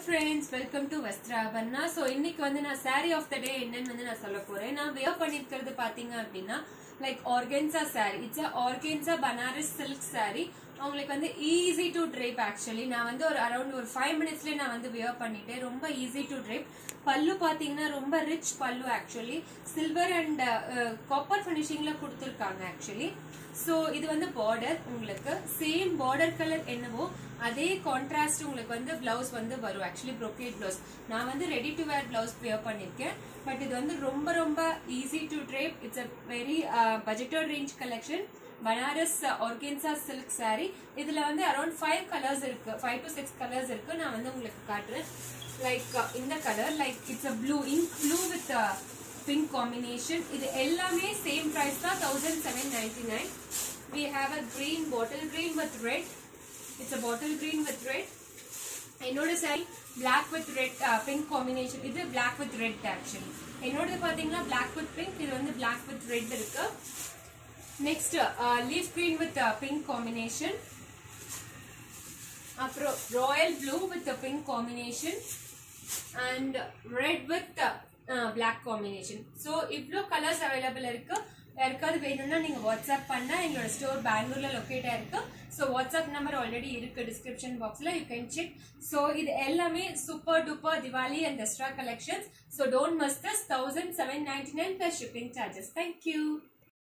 friends welcome to Vastraparna so இன்னைக்கு வந்து நான் saree ஆஃப் த டே என்னன்னு வந்து நான் சொல்ல போறேன் நான் வியர் பண்ணிருக்கிறது பாத்தீங்க அப்படின்னா like organza saree it's a organza Banaras silk saree உங்களுக்கு வந்து ஈஸி டு ட்ரேப் ஆக்சுவலி நான் வந்து ஒரு அரௌண்ட் ஒரு ஃபைவ் மினிட்ஸ்லேயே நான் வந்து வியர் பண்ணிட்டேன் ரொம்ப ஈஸி டு ட்ரேப் பல்லு பார்த்தீங்கன்னா ரொம்ப rich pallu actually silver and copper ஃபினிஷிங்ல கொடுத்துருக்காங்க ஆக்சுவலி ஸோ இது வந்து பார்டர் உங்களுக்கு சேம் பார்டர் கலர் என்னவோ அதே கான்ட்ராஸ்ட் உங்களுக்கு வந்து பிளவுஸ் வந்து வரும் ஆக்சுவலி brocade பிளவுஸ் நான் வந்து ready to wear blouse wear பண்ணியிருக்கேன் பட் இது வந்து ரொம்ப ரொம்ப easy to drape it's a very budgeted range collection Banaras organza silk saree இதுல வந்து அரௌண்ட் ஃபைவ் கலர்ஸ் இருக்கு ஃபைவ் டு சிக்ஸ் கலர்ஸ் இருக்கு நான் வந்து உங்களுக்கு காட்டுறேன் லைக் இந்த colour like it's a blue ink blue with pink combination இது எல்லாமே சேம் பிரைஸ் தான் thousand seven ninety nine we have a green bottle green with red it's a bottle green with red என்னோட sari black with red pink combination இது black with red actually என்னோடது பாத்தீங்கன்னா black with pink இது வந்து black with red இருக்கு next leaf green with pink combination அப்புறம் royal blue with pink combination and red with black combination so இவ்வளோ colours available இருக்கு யாருக்காவது வேணும்னா நீங்க வாட்ஸ்அப் பண்ணா எங்களோட ஸ்டோர் பெங்களூர்ல லொக்கேட் ஆயிருக்கு ஸோ வாட்ஸ்அப் நம்பர் ஆல்ரெடி இருக்கு டிஸ்கிரிப்ஷன் பாக்ஸ்ல யூ கேன் செக் ஸோ இது எல்லாமே super duper Diwali and Dussehra collections so don't miss தஸ் thousand seven ninety nine plus shipping charges thank you